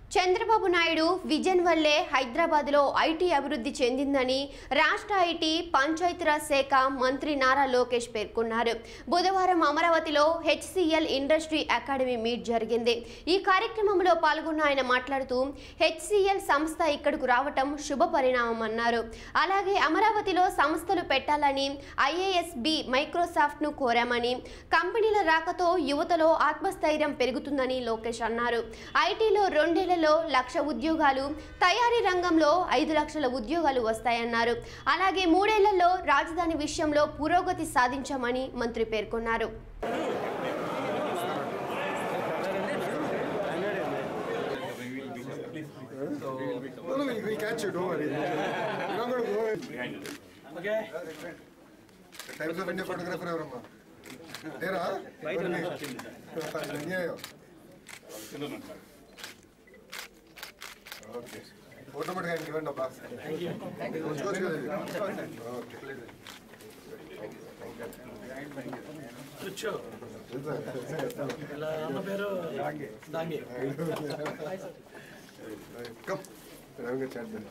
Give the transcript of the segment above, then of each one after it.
Chandrababu Naidu vision వల్లే హైదరాబాద్లో IT అభివృద్ధి చెందిందని రాష్ట్ర ఐటీ పంచాయతీరాజ్ శాఖ మంత్రి నారా లోకేష్ పేర్కొన్నారు బుధవారం అమరావతిలో హెచ్సిఎల్ ఇండస్ట్రీ అకాడమీ మీట్ జరిగింది ఈ కార్యక్రమంలో పాల్గొన్న ఆయన మాట్లాడుతూ హెచ్సిఎల్ సంస్థ ఇక్కడకు రావటం శుభ పరిణామమన్నారు అలాగే అమరావతిలో సంస్థలు పెట్టాలని ఐఏఎస్బి మైక్రోసాఫ్ట్ ను కోరామని కంపెనీల రాకతో యువతలో ఆత్మస్థైర్యం పెరుగుతుందని లోకేష్ అన్నారు ఐటీలో రెండేళ్లలో లక్ష ఉద్యోగాలు తయారీ రంగంలో ఐదు లక్షల ఉద్యోగాలు వస్తాయన్నారు అలాగే మూడేళ్లలో రాజధాని విషయంలో పురోగతి సాధించామని మంత్రి పేర్కొన్నారు No, no, we, we catch you, don't worry. You're not going to go. Okay. The Times of India photographer ఎవరమ్మా లేరా అన్యాయం ఓకే ఫోటో పట్టుగా ఆయనకి ఇవ్వండి అబ్బా ఉంచుకోవచ్చు కదా ఇది. ఓకే కూర్చో ఇలా అన్న పేరు దాంగి కమ్ రవిగా చేద్దాం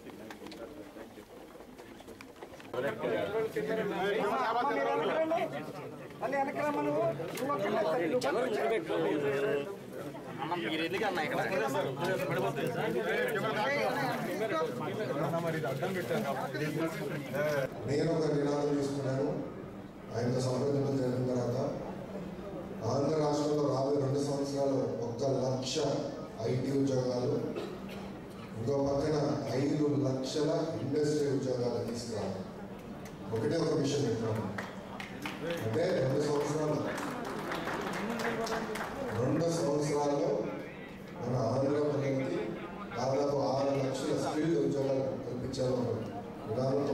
నేను ఒక నినాదం తీసుకున్నాను ఆయనతో సంప్రదింపులు జరిగిన తర్వాత ఆంధ్ర రాష్ట్రంలో రాబోయే రెండు సంవత్సరాలు ఒక్క లక్ష ఐటీ ఉద్యోగాలు ఇంకో పక్కన ఐదు లక్షల ఇండస్ట్రీ ఉద్యోగాలు తీసుకురావాలి ఒకటే ఒక విషయం పెట్టాను అంటే రెండు సంవత్సరాలు రెండు సంవత్సరాల్లో మన ఆంధ్ర ప్రజలకి దాదాపు ఆరు లక్షల స్కిల్డ్ ఉద్యోగాలు కల్పించాలని ఒక విధానంతో